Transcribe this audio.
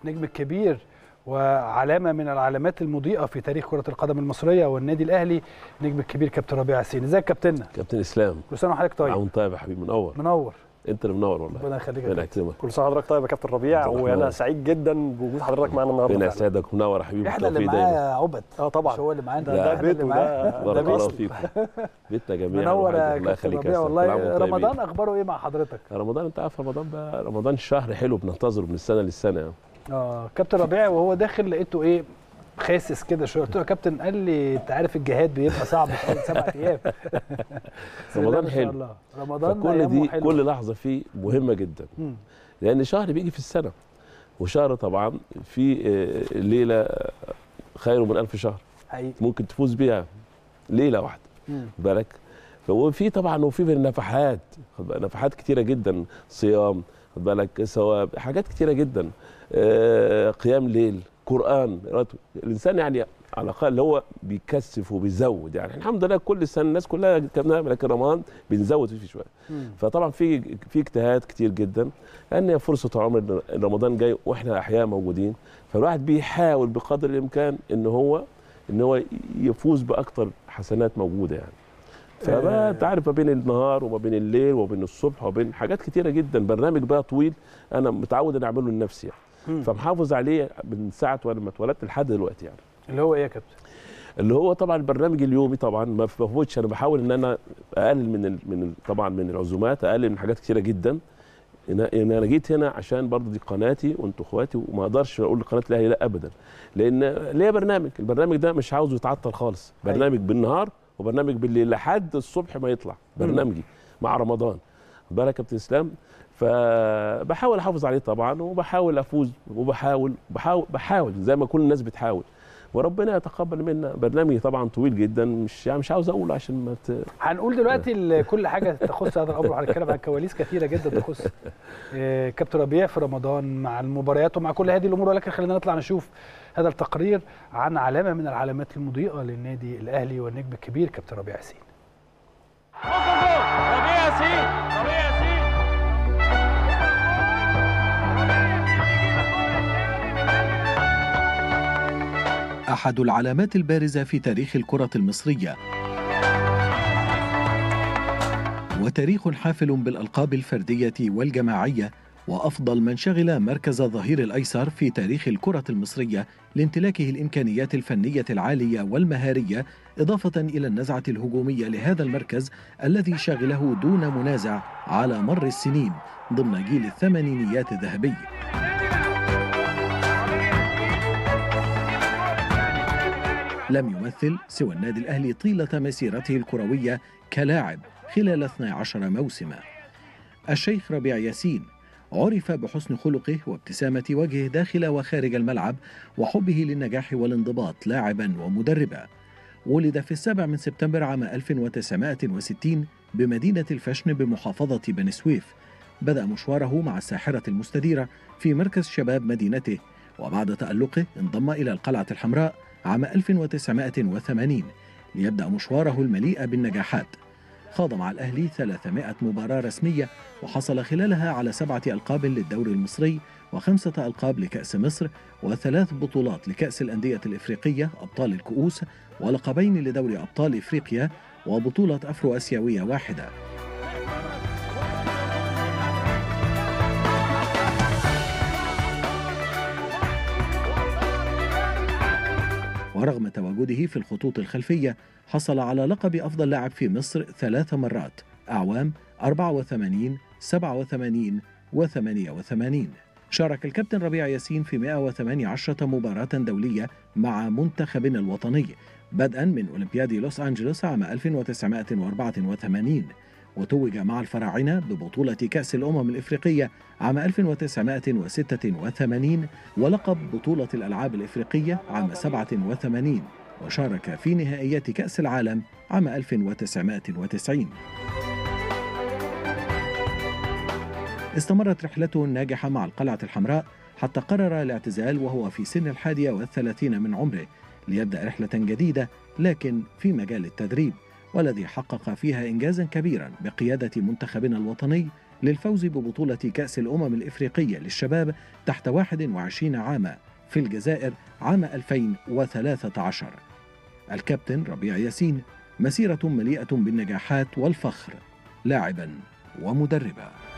نجم الكبير وعلامه من العلامات المضيئه في تاريخ كره القدم المصريه والنادي الاهلي نجم الكبير كابتن ربيع ياسين ازيك يا كابتننا كابتن اسلام كل سنه وحضرتك طيب عون طيب يا حبيبي منور منور انت اللي منور والله ربنا يخليك يا ربنا كابتن يكرمك كل سنه وحضرتك طيب يا كابتن ربيع عبد الرحمن. وانا سعيد جدا بوجود حضرتك معانا النهارده ربنا فعلاً. يسعدك ومنور يا حبيبي احنا اللي بالتوفيق معاه دايما يا عبد اه طبعا مش هو اللي معانا ده, لا، ده إحنا اللي بيته معاه. ده بارك ده الله بيته فيكم بيتنا جميعا منور وحاجة. يا الله كابتن يخليك ربيع يا أستاذ. كل عام والله وأنتم طيبين. رمضان اخباره ايه مع حضرتك رمضان انت عارف رمضان بقى رمضان شهر حلو بننتظره من السنه للسنه يعني. اه كابتن ربيع وهو داخل لقيته ايه خاسس كده شويه قلت له يا كابتن قال لي انت عارف الجهاد بيبقى صعب في أول سبع ايام بسم الله رمضان ما شاء حلو. الله. رمضان فكل أيامه دي حلوة. كل لحظه فيه مهمه جدا مم. لان شهر بيجي في السنه وشهر طبعا في آه، ليله خير من ألف شهر حقيقي ممكن تفوز بيها ليله واحده مم. خد بالك وفي طبعا وفي نفحات خد بالك، نفحات كتيره جدا صيام خد بالك ثواب حاجات كتيره جدا آه، قيام ليل قران قراءة. الانسان يعني على الاقل اللي هو بيكثف وبيزود يعني الحمد لله كل سنه الناس كلها كمان لكن رمضان بنزود فيه شويه مم. فطبعا في في اجتهاد كتير جدا لان هي فرصه عمر إن رمضان جاي واحنا احياء موجودين فالواحد بيحاول بقدر الامكان ان هو ان هو يفوز باكتر حسنات موجوده يعني فبقى آه. انت عارف ما بين النهار وما بين الليل وما بين الصبح وما بين حاجات كتيره جدا برنامج بقى طويل انا متعود ان اعمله لنفسي يعني مم. فمحافظ عليه من ساعه وانا ما اتولدت لحد دلوقتي يعني اللي هو ايه يا كابتن اللي هو طبعا البرنامج اليومي طبعا ما بفوتش انا بحاول ان انا اقلل من ال من ال طبعا من العزومات اقلل من حاجات كتيره جدا ان إن انا جيت هنا عشان برضه دي قناتي وانتوا اخواتي وما اقدرش اقول لقناه الاهلي لا ابدا لان ليا برنامج البرنامج ده مش عاوزه يتعطل خالص أيوة. برنامج بالنهار وبرنامج بالليل لحد الصبح ما يطلع برنامجي مع رمضان خد بالك يا كابتن اسلام فبحاول احافظ عليه طبعا وبحاول افوز وبحاول بحاول بحاول زي ما كل الناس بتحاول وربنا يتقبل منا برنامجي طبعا طويل جدا مش يعني مش عاوز اقول عشان ما ت... هنقول دلوقتي ال- كل حاجه تخص هذا الامر وهنتكلم عن كواليس كثيره جدا تخص آه، كابتن ربيع في رمضان مع المباريات ومع كل هذه الامور ولكن خلينا نطلع نشوف هذا التقرير عن علامه من العلامات المضيئه للنادي الاهلي والنجم الكبير كابتن ربيع ياسين ربيع ياسين ربيع ياسين أحد العلامات البارزة في تاريخ الكرة المصرية وتاريخ حافل بالألقاب الفردية والجماعية وأفضل من شغل مركز الظهير الأيسر في تاريخ الكرة المصرية لامتلاكه الإمكانيات الفنية العالية والمهارية إضافة إلى النزعة الهجومية لهذا المركز الذي شغله دون منازع على مر السنين ضمن جيل الثمانينيات الذهبي لم يمثل سوى النادي الأهلي طيلة مسيرته الكروية كلاعب خلال 12 موسما الشيخ ربيع ياسين عرف بحسن خلقه وابتسامة وجهه داخل وخارج الملعب وحبه للنجاح والانضباط لاعبا ومدربا ولد في السابع من سبتمبر عام 1960 بمدينة الفشن بمحافظة بني سويف بدأ مشواره مع الساحرة المستديرة في مركز شباب مدينته وبعد تألقه انضم إلى القلعة الحمراء عام 1980 ليبدأ مشواره المليء بالنجاحات خاض مع الأهلي 300 مباراة رسمية وحصل خلالها على سبعة ألقاب للدوري المصري وخمسة ألقاب لكأس مصر وثلاث بطولات لكأس الأندية الإفريقية أبطال الكؤوس ولقبين لدوري أبطال إفريقيا وبطولة أفرو أسيوية واحدة ورغم تواجده في الخطوط الخلفية حصل على لقب أفضل لاعب في مصر ثلاث مرات أعوام 84 87 و 88 شارك الكابتن ربيع ياسين في 118 مباراة دولية مع منتخبنا الوطني بدءا من أولمبياد لوس أنجلوس عام 1984 وتوج مع الفراعنة ببطولة كأس الأمم الإفريقية عام 1986 ولقب بطولة الألعاب الإفريقية عام 87 وشارك في نهائيات كأس العالم عام 1990 استمرت رحلته الناجحة مع القلعة الحمراء حتى قرر الاعتزال وهو في سن الحادية والثلاثين من عمره ليبدأ رحلة جديدة لكن في مجال التدريب والذي حقق فيها إنجازا كبيرا بقيادة منتخبنا الوطني للفوز ببطولة كأس الأمم الإفريقية للشباب تحت 21 عاما في الجزائر عام 2013 الكابتن ربيع ياسين مسيرة مليئة بالنجاحات والفخر لاعبا ومدربا